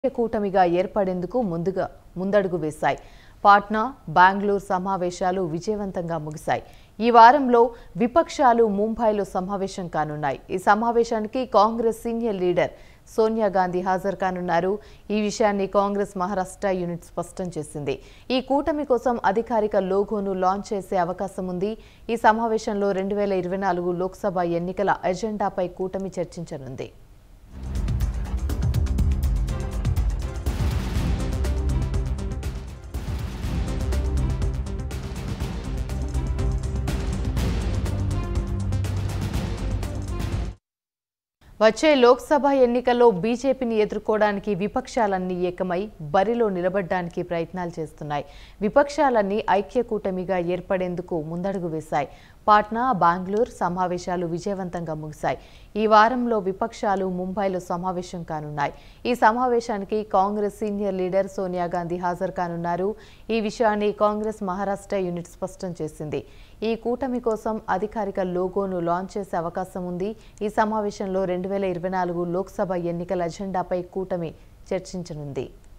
కూటమిగా ఏర్పడేందుకు ముందుగా ముందడుగు వేశాయి పాట్నా బెంగళూరు సమావేశాలు విజయవంతంగా ముగిశాయి ఈ వారంలో విపక్షాలు ముంబైలో సమావేశం కానున్నాయి ఈ సమావేశానికి కాంగ్రెస్ సీనియర్ లీడర్ సోనియా గాంధీ హాజరు కానున్నారు ఈ విషయాన్ని కాంగ్రెస్ మహారాష్ట్ర యూనిట్ స్పష్టం చేసింది ఈ కూటమి కోసం అధికారిక లోగోను లాంచ్ చేసే అవకాశం ఉంది ఈ సమావేశంలో రెండు వేల ఇరవై నాలుగు లోక్సభ ఎన్నికల ఎజెండాపై కూటమి చర్చించనుంది వచ్చే లోక్సభ ఎన్నికల్లో బీజేపీని ఎదుర్కోవడానికి విపక్షాలన్నీ ఏకమై బరిలో నిలబడడానికి ప్రయత్నాలు చేస్తున్నాయి విపక్షాలన్నీ ఐక్య కూటమిగా ఏర్పడేందుకు ముందడుగు వేశాయి పాట్నా బెంగళూరు సమావేశాలు విజయవంతంగా ముగిశాయి ఈ వారంలో విపక్షాలు ముంబైలో సమావేశం కానున్నాయి ఈ సమావేశానికి కాంగ్రెస్ సీనియర్ లీడర్ సోనియా గాంధీ హాజరు కానున్నారు ఈ విషయాన్ని కాంగ్రెస్ మహారాష్ట్ర యూనిట్ స్పష్టం చేసింది ఈ కూటమి కోసం అధికారిక లోగోను లాంచ్ చేసే అవకాశం ఉంది ఈ సమావేశంలో రెండు వేల ఇరవై నాలుగు లోక్సభ ఎన్నికల ఎజెండాపై కూటమి చర్చించనుంది